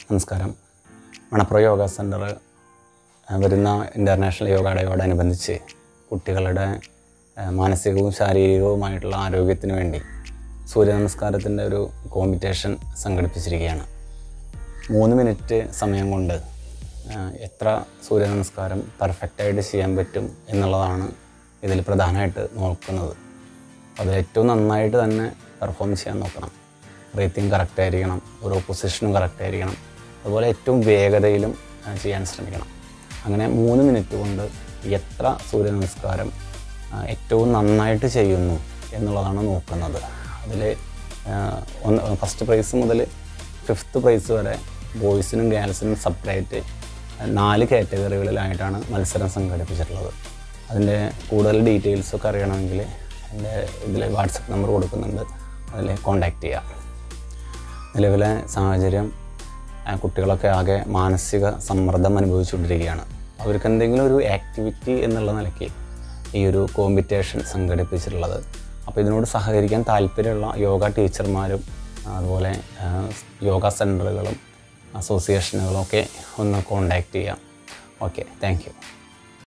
നമസ്കാരം മണപ്പുറ യോഗ സെൻറ്റർ വരുന്ന ഇൻ്റർനാഷണൽ യോഗ ഡേയോടനുബന്ധിച്ച് കുട്ടികളുടെ ആ, മാനസികവും ശാരീരികവുമായിട്ടുള്ള ആരോഗ്യത്തിന് വേണ്ടി സൂര്യ നമസ്കാരത്തിൻ്റെ ഒരു കോമ്പറ്റീഷൻ സംഘടിപ്പിച്ചിരിക്കുകയാണ് മൂന്ന് മിനിറ്റ് സമയം കൊണ്ട് ആ, എത്ര സൂര്യ നമസ്കാരം പെർഫെക്റ്റായിട്ട് ചെയ്യാൻ പറ്റും എന്നുള്ളതാണ് ഇതിൽ പ്രധാനമായിട്ട് നോക്കുന്നത് അത് ഏറ്റവും നന്നായിട്ട് തന്നെ പെർഫോം ചെയ്യാൻ നോക്കണം ബ്രീത്തിങ് കറക്റ്റ് ആയിരിക്കണം ഓരോ പൊസിഷനും കറക്റ്റ് ആയിരിക്കണം അതുപോലെ ഏറ്റവും വേഗതയിലും ആ, ചെയ്യാൻ ശ്രമിക്കണം അങ്ങനെ മൂന്ന് മിനിറ്റ് കൊണ്ട് എത്ര സൂര്യ നമസ്കാരം ആ, ഏറ്റവും നന്നായിട്ട് ചെയ്യുന്നു എന്നുള്ളതാണ് നോക്കുന്നത് അതിൽ ഒന്ന് ഫസ്റ്റ് പ്രൈസ് മുതൽ ഫിഫ്ത്ത് പ്രൈസ് വരെ ബോയ്സിനും ഗേൾസിനും സെപ്പറേറ്റ് നാല് കാറ്റഗറികളിലായിട്ടാണ് മത്സരം സംഘടിപ്പിച്ചിട്ടുള്ളത് അതിൻ്റെ കൂടുതൽ ഡീറ്റെയിൽസൊക്കെ അറിയണമെങ്കിൽ എൻ്റെ ഇതിൽ വാട്സപ്പ് നമ്പർ കൊടുക്കുന്നുണ്ട് അതിൽ കോൺടാക്റ്റ് ചെയ്യാം നിലവിലെ സാഹചര്യം ആ, കുട്ടികളൊക്കെ ആകെ മാനസിക സമ്മർദ്ദം അനുഭവിച്ചുകൊണ്ടിരിക്കുകയാണ് അവർക്ക് എന്തെങ്കിലും ഒരു ആക്ടിവിറ്റി എന്നുള്ള നിലയ്ക്ക് ഈ ഒരു കോമ്പറ്റീഷൻ സംഘടിപ്പിച്ചിട്ടുള്ളത് അപ്പോൾ ഇതിനോട് സഹകരിക്കാൻ താല്പര്യമുള്ള യോഗ ടീച്ചർമാരും അതുപോലെ ആ, യോഗ സെൻറ്ററുകളും അസോസിയേഷനുകളും ഒക്കെ ഒന്ന് കോണ്ടാക്റ്റ് ചെയ്യാം ഓക്കെ താങ്ക് യു